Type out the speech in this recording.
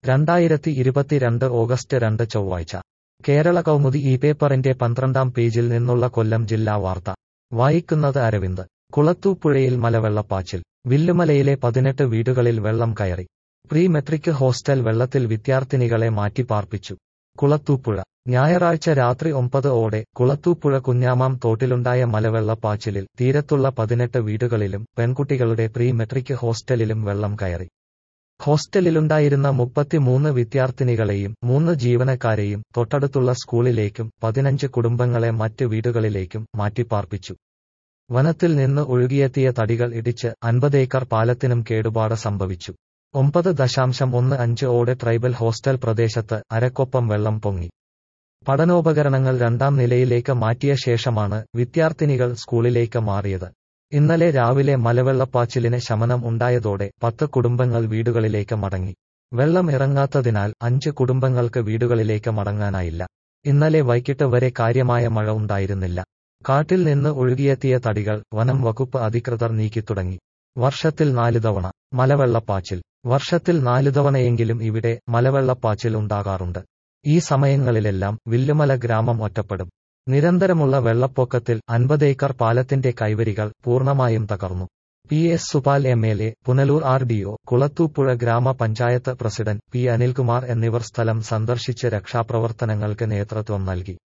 രണ്ടായിരത്തി ഇരുപത്തിരണ്ട് ഓഗസ്റ്റ് രണ്ട് ചൊവ്വാഴ്ച കേരള കൗമുദി ഈ പേപ്പറിന്റെ പന്ത്രണ്ടാം പേജിൽ നിന്നുള്ള കൊല്ലം ജില്ലാ വാർത്ത വായിക്കുന്നത് അരവിന്ദ് കുളത്തൂപ്പുഴയിൽ മലവെള്ളപ്പാച്ചിൽ വില്ലുമലയിലെ പതിനെട്ട് വീടുകളിൽ വെള്ളം കയറി പ്രീ മെട്രിക് ഹോസ്റ്റൽ വെള്ളത്തിൽ വിദ്യാർത്ഥിനികളെ മാറ്റിപ്പാർപ്പിച്ചു കുളത്തൂപ്പുഴ ഞായറാഴ്ച രാത്രി ഒമ്പത് ഓടെ കുളത്തൂപ്പുഴ കുഞ്ഞാമാം തോട്ടിലുണ്ടായ മലവെള്ളപ്പാച്ചിലിൽ തീരത്തുള്ള പതിനെട്ട് വീടുകളിലും പെൺകുട്ടികളുടെ പ്രീ മെട്രിക് ഹോസ്റ്റലിലും വെള്ളം കയറി ഹോസ്റ്റലിലുണ്ടായിരുന്ന മുപ്പത്തിമൂന്ന് വിദ്യാർത്ഥിനികളെയും മൂന്ന് ജീവനക്കാരെയും തൊട്ടടുത്തുള്ള സ്കൂളിലേക്കും പതിനഞ്ച് കുടുംബങ്ങളെ മറ്റ് വീടുകളിലേക്കും മാറ്റിപ്പാർപ്പിച്ചു വനത്തിൽ നിന്ന് ഒഴുകിയെത്തിയ തടികൾ ഇടിച്ച് അൻപതേക്കർ പാലത്തിനും കേടുപാട് സംഭവിച്ചു ഒമ്പത് ദശാംശം ഒന്ന് അഞ്ച് ഓടെ ട്രൈബൽ ഹോസ്റ്റൽ പ്രദേശത്ത് അരക്കൊപ്പം വെള്ളം പൊങ്ങി പഠനോപകരണങ്ങൾ രണ്ടാം നിലയിലേക്ക് മാറ്റിയ ശേഷമാണ് വിദ്യാർത്ഥിനികൾ സ്കൂളിലേക്ക് മാറിയത് ഇന്നലെ രാവിലെ മലവെള്ളപ്പാച്ചിലിന് ശമനം ഉണ്ടായതോടെ പത്ത് കുടുംബങ്ങൾ വീടുകളിലേക്ക് മടങ്ങി വെള്ളം ഇറങ്ങാത്തതിനാൽ അഞ്ച് കുടുംബങ്ങൾക്ക് വീടുകളിലേക്ക് മടങ്ങാനായില്ല ഇന്നലെ വൈകിട്ട് വരെ കാര്യമായ മഴ ഉണ്ടായിരുന്നില്ല കാട്ടിൽ നിന്ന് ഒഴുകിയെത്തിയ തടികൾ വനം വകുപ്പ് അധികൃതർ നീക്കിത്തുടങ്ങി വർഷത്തിൽ നാല് തവണ മലവെള്ളപ്പാച്ചിൽ വർഷത്തിൽ നാല് തവണയെങ്കിലും ഇവിടെ മലവെള്ളപ്പാച്ചിൽ ഉണ്ടാകാറുണ്ട് ഈ സമയങ്ങളിലെല്ലാം വില്ലുമല ഗ്രാമം ഒറ്റപ്പെടും നിരന്തരമുള്ള വെള്ളപ്പൊക്കത്തിൽ അൻപതേക്കർ പാലത്തിന്റെ കൈവരികൾ പൂർണ്ണമായും തകർന്നു P S Supal M L A Punalur R D O Kulathupuzha ഗ്രാമപഞ്ചായത്ത് പ്രസിഡന്റ് പി അനിൽകുമാർ എന്നിവർ സ്ഥലം സന്ദർശിച്ച് രക്ഷാപ്രവർത്തനങ്ങൾക്ക് നേതൃത്വം നൽകി